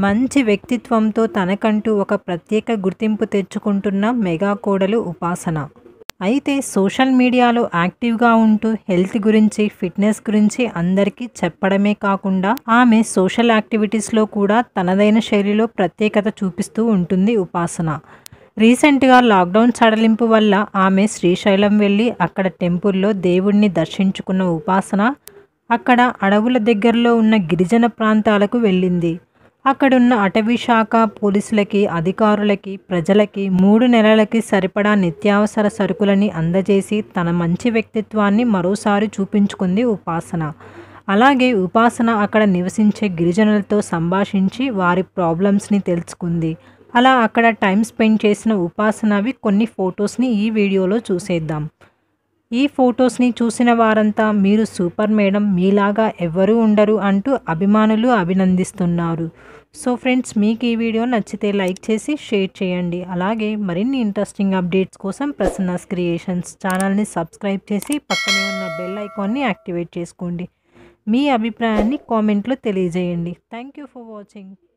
మంచి వ్యక్తిత్వంతో తనకంటూ ఒక ప్రత్యేక గుర్తింపు తెచ్చుకుంటున్న మెగా కోడలు ఉపాసన అయితే సోషల్ మీడియాలో యాక్టివ్గా ఉంటూ హెల్త్ గురించి ఫిట్నెస్ గురించి అందరికీ చెప్పడమే కాకుండా ఆమె సోషల్ యాక్టివిటీస్లో కూడా తనదైన శైలిలో ప్రత్యేకత చూపిస్తూ ఉంటుంది ఉపాసన రీసెంట్గా లాక్డౌన్ సడలింపు వల్ల ఆమె శ్రీశైలం వెళ్ళి అక్కడ టెంపుల్లో దేవుణ్ణి దర్శించుకున్న ఉపాసన అక్కడ అడవుల దగ్గరలో ఉన్న గిరిజన ప్రాంతాలకు వెళ్ళింది అక్కడున్న అటవీ శాఖ పోలీసులకి అధికారులకి ప్రజలకి మూడు నెలలకి సరిపడా నిత్యావసర సరుకులని అందజేసి తన మంచి వ్యక్తిత్వాన్ని మరోసారి చూపించుకుంది ఉపాసన అలాగే ఉపాసన అక్కడ నివసించే గిరిజనులతో సంభాషించి వారి ప్రాబ్లమ్స్ని తెలుసుకుంది అలా అక్కడ టైం స్పెండ్ చేసిన ఉపాసనవి కొన్ని ఫొటోస్ని ఈ వీడియోలో చూసేద్దాం ఈ ఫొటోస్ని చూసిన వారంతా మీరు సూపర్ మేడం మీలాగా ఎవ్వరూ ఉండరు అంటూ అభిమానులు అభినందిస్తున్నారు సో ఫ్రెండ్స్ మీకు ఈ వీడియో నచ్చితే లైక్ చేసి షేర్ చేయండి అలాగే మరిన్ని ఇంట్రెస్టింగ్ అప్డేట్స్ కోసం ప్రసన్నాస్ క్రియేషన్స్ ఛానల్ని సబ్స్క్రైబ్ చేసి పక్కనే ఉన్న బెల్ ఐకాన్ని యాక్టివేట్ చేసుకోండి మీ అభిప్రాయాన్ని కామెంట్లో తెలియజేయండి థ్యాంక్ యూ ఫర్ వాచింగ్